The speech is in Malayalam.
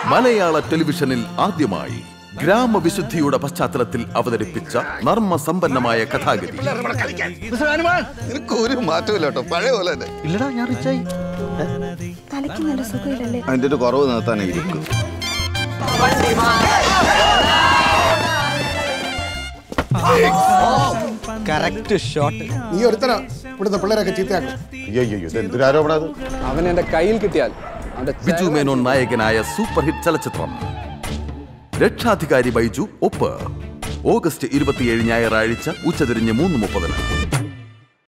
മലയാള ടെലിവിഷനിൽ ആദ്യമായി ഗ്രാമവിശുദ്ധിയുടെ പശ്ചാത്തലത്തിൽ അവതരിപ്പിച്ച നർമ്മസമ്പന്നമായ കഥാഗതി നിനക്ക് ഒരു മാറ്റമില്ല കേട്ടോ പഴയ പോലെ തന്നെ ഇല്ലടാ ഞാൻ റിച്ചായി തലയ്ക്ക് നല്ല സുഖമില്ലല്ലേ അതിന്റെ ഒരു കുറവ് നിർത്താനേ ഇരിക്കും കറക്റ്റ് ഷോട്ട് നീ ഒരുത്തരാ ഇവിടുത്തെ പിള്ളേരൊക്കെ ചീത്തയാക്കും അയ്യോ അയ്യോ ഇത് എന്തൊരു ആരോപണം അത് അവൻ എന്റെ കയ്യിൽ കിട്ടിയാൽ അവന്റെ ബിജു മേനോൻ നായകനായ സൂപ്പർ ഹിറ്റ് ചലച്ചിത്രം രക്ഷാധികാരി ബൈജു ഒപ്പ് ഓഗസ്റ്റ് ഇരുപത്തിയേഴ് ഞായറാഴ്ച ഉച്ചതിരിഞ്ഞ് മൂന്ന് മുപ്പതിന്